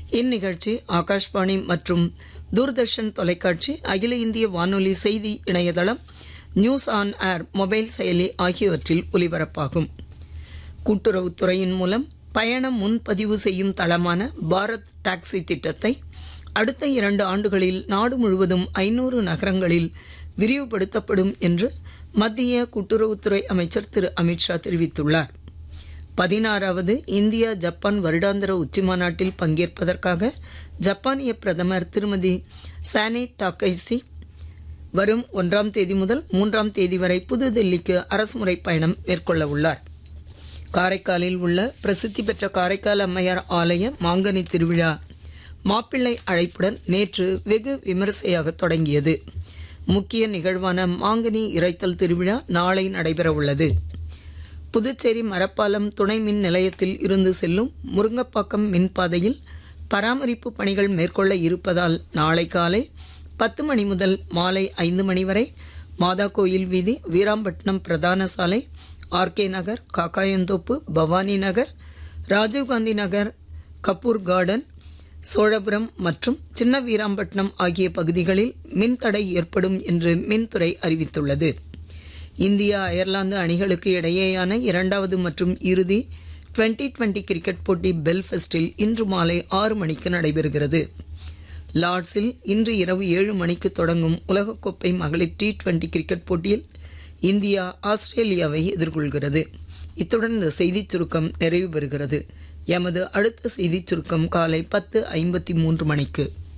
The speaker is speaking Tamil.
இந்நிகழ்ச்சி ஆகாஷ்வாணி மற்றும் தூர்தர்ஷன் தொலைக்காட்சி அகில இந்திய வானொலி செய்தி இணையதளம் நியூஸ் ஆன் ஏர் மொபைல் செயலி ஆகியவற்றில் ஒலிபரப்பாகும் கூட்டுறவுத்துறையின் மூலம் பயண முன்பதிவு செய்யும் தளமான பாரத் டாக்ஸி திட்டத்தை அடுத்த இரண்டு ஆண்டுகளில் நாடு முழுவதும் ஐநூறு நகரங்களில் விரிவுபடுத்தப்படும் என்று மத்திய கூட்டுறவுத்துறை அமைச்சர் திரு அமித்ஷா தெரிவித்துள்ளார் பதினாறாவது இந்தியா ஜப்பான் வருடாந்திர உச்சிமாநாட்டில் பங்கேற்பதற்காக ஜப்பானிய பிரதமர் திருமதி சானே டாக்கைசி வரும் ஒன்றாம் தேதி முதல் மூன்றாம் தேதி வரை புதுதில்லிக்கு அரசுமுறை பயணம் மேற்கொள்ள உள்ளார் காரைக்காலில் உள்ள பிரசித்தி பெற்ற காரைக்கால் அம்மையார் ஆலய மாங்கனி திருவிழா மாப்பிள்ளை அழைப்புடன் நேற்று வெகு விமரிசையாக தொடங்கியது முக்கிய நிகழ்வான மாங்கனி இறைத்தல் திருவிழா நாளை நடைபெறவுள்ளது புதுச்சேரி மரப்பாலம் துணை மின் நிலையத்தில் இருந்து செல்லும் முருங்கப்பாக்கம் மின்பாதையில் பராமரிப்பு பணிகள் மேற்கொள்ள இருப்பதால் நாளை காலை பத்து மணி முதல் மாலை ஐந்து மணி வரை மாதா கோயில் வீதி வீராம்பட்டினம் பிரதான சாலை ஆர்கே நகர் காக்காயந்தோப்பு பவானி நகர் ராஜீவ்காந்தி நகர் கபூர் கார்டன் சோழபுரம் மற்றும் சின்ன வீராம்பட்டினம் ஆகிய பகுதிகளில் மின்தடை ஏற்படும் என்று மின்துறை அறிவித்துள்ளது இந்தியா அயர்லாந்து அணிகளுக்கு இடையேயான இரண்டாவது மற்றும் இறுதி டுவெண்டி டுவெண்டி கிரிக்கெட் போட்டி பெல்ஃபெஸ்டில் இன்று மாலை ஆறு மணிக்கு நடைபெறுகிறது லார்ட்ஸில் இன்று இரவு ஏழு மணிக்கு தொடங்கும் உலகக்கோப்பை மகளிர் டி டுவெண்டி கிரிக்கெட் போட்டியில் இந்தியா ஆஸ்திரேலியாவை எதிர்கொள்கிறது இத்துடன் இந்த செய்திச் சுருக்கம் நிறைவு பெறுகிறது எமது அடுத்த செய்திச் சுருக்கம் காலை பத்து ஐம்பத்தி மூன்று மணிக்கு